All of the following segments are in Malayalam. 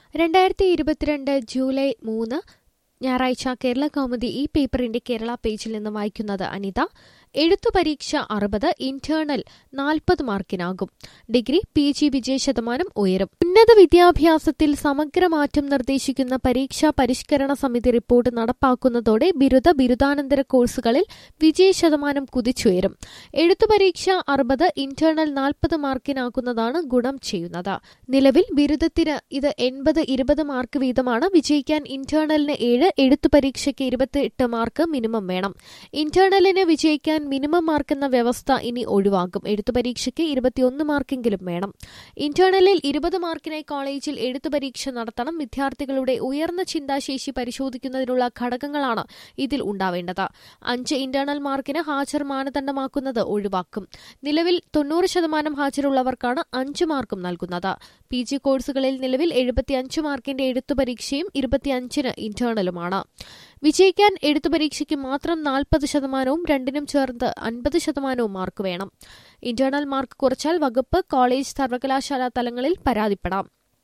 രണ്ടായിരത്തി ഇരുപത്തിരണ്ട് ജൂലൈ മൂന്ന് ഞായറാഴ്ച കേരള കൗമുദി ഈ പേപ്പറിന്റെ കേരള പേജിൽ നിന്ന് വായിക്കുന്നത് അനിത എഴുത്തു പരീക്ഷ അറുപത് ഇന്റേണൽ നാൽപ്പത് മാർക്കിനാകും ഡിഗ്രി പി ജി വിജയ ശതമാനം ഉയരും ഉന്നത വിദ്യാഭ്യാസത്തിൽ സമഗ്ര മാറ്റം നിർദ്ദേശിക്കുന്ന പരീക്ഷാ പരിഷ്കരണ സമിതി റിപ്പോർട്ട് നടപ്പാക്കുന്നതോടെ ബിരുദ ബിരുദാനന്തര കോഴ്സുകളിൽ വിജയ ശതമാനം കുതിച്ചുയരും എഴുത്തു പരീക്ഷ അറുപത് ഇന്റേണൽ നാൽപ്പത് മാർക്കിനാക്കുന്നതാണ് ഗുണം ചെയ്യുന്നത് നിലവിൽ ബിരുദത്തിന് ഇത് എൺപത് ഇരുപത് മാർക്ക് വീതമാണ് വിജയിക്കാൻ ഇന്റേണലിന് ഏഴ് എഴുത്തു പരീക്ഷയ്ക്ക് ഇരുപത്തിയെട്ട് മാർക്ക് മിനിമം വേണം ഇന്റേണലിന് വിജയിക്കാൻ മിനിമം മാർക്ക് എന്ന വ്യവസ്ഥ ഇനി ഒഴിവാക്കും എഴുത്തു പരീക്ഷയ്ക്ക് ഇരുപത്തിയൊന്ന് മാർക്കെങ്കിലും വേണം ഇന്റേണലിൽ ഇരുപത് മാർക്കിനായി കോളേജിൽ എഴുത്തു പരീക്ഷ നടത്തണം വിദ്യാർത്ഥികളുടെ ഉയർന്ന ചിന്താശേഷി പരിശോധിക്കുന്നതിനുള്ള ഘടകങ്ങളാണ് ഇതിൽ ഉണ്ടാവേണ്ടത് അഞ്ച് ഇന്റേണൽ മാർക്കിന് ഹാജർ മാനദണ്ഡമാക്കുന്നത് ഒഴിവാക്കും നിലവിൽ തൊണ്ണൂറ് ശതമാനം ഹാജരുള്ളവർക്കാണ് അഞ്ച് മാർക്കും നൽകുന്നത് പി ജി കോഴ്സുകളിൽ നിലവിൽ എഴുപത്തിയഞ്ച് മാർക്കിന്റെ എഴുത്തു പരീക്ഷയും ഇരുപത്തിയഞ്ചിന് ഇന്റേണലുമാണ് വിജയിക്കാൻ എഴുത്തു പരീക്ഷയ്ക്ക് മാത്രം നാൽപ്പത് ശതമാനവും രണ്ടിനും ചേർന്ന് അൻപത് ശതമാനവും മാർക്ക് വേണം ഇന്റേണൽ മാർക്ക് കുറച്ചാൽ വകുപ്പ് കോളേജ് സർവകലാശാല തലങ്ങളിൽ പരാതിപ്പെടാം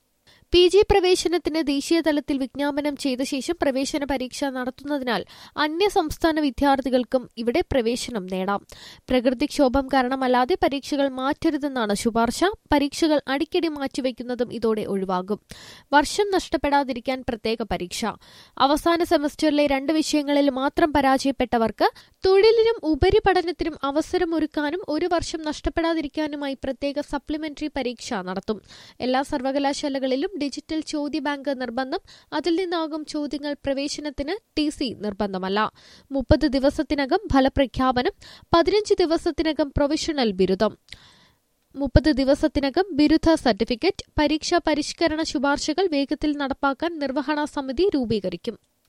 പി ജി പ്രവേശനത്തിന് ദേശീയ തലത്തിൽ വിജ്ഞാപനം ചെയ്ത ശേഷം പ്രവേശന പരീക്ഷ നടത്തുന്നതിനാൽ അന്യ സംസ്ഥാന വിദ്യാർത്ഥികൾക്കും ഇവിടെ പ്രവേശനം നേടാം പ്രകൃതിക്ഷോഭം കാരണമല്ലാതെ പരീക്ഷകൾ മാറ്റരുതെന്നാണ് ശുപാർശ പരീക്ഷകൾ അടിക്കടി മാറ്റിവെക്കുന്നതും ഇതോടെ ഒഴിവാകും വർഷം നഷ്ടപ്പെടാതിരിക്കാൻ പ്രത്യേക പരീക്ഷ അവസാന സെമസ്റ്ററിലെ രണ്ട് വിഷയങ്ങളിൽ മാത്രം പരാജയപ്പെട്ടവർക്ക് തൊഴിലിനും ഉപരിപഠനത്തിനും അവസരമൊരുക്കാനും ഒരു വർഷം നഷ്ടപ്പെടാതിരിക്കാനുമായി പ്രത്യേക സപ്ലിമെന്ററി പരീക്ഷ നടത്തും എല്ലാ സർവകലാശാലകളിലും ഡിജിറ്റൽ ചോദ്യ ബാങ്ക് നിർബന്ധം അതിൽ നിന്നാകും ചോദ്യങ്ങൾ പ്രവേശനത്തിന് ടി സി നിർബന്ധമല്ല മുപ്പത് ദിവസത്തിനകം ഫലപ്രഖ്യാപനം പതിനഞ്ച് ദിവസത്തിനകം പ്രൊവിഷണൽ ബിരുദം മുപ്പത് ദിവസത്തിനകം ബിരുദ സർട്ടിഫിക്കറ്റ് പരീക്ഷാ പരിഷ്കരണ ശുപാർശകൾ വേഗത്തിൽ നടപ്പാക്കാൻ നിർവഹണ സമിതി രൂപീകരിക്കും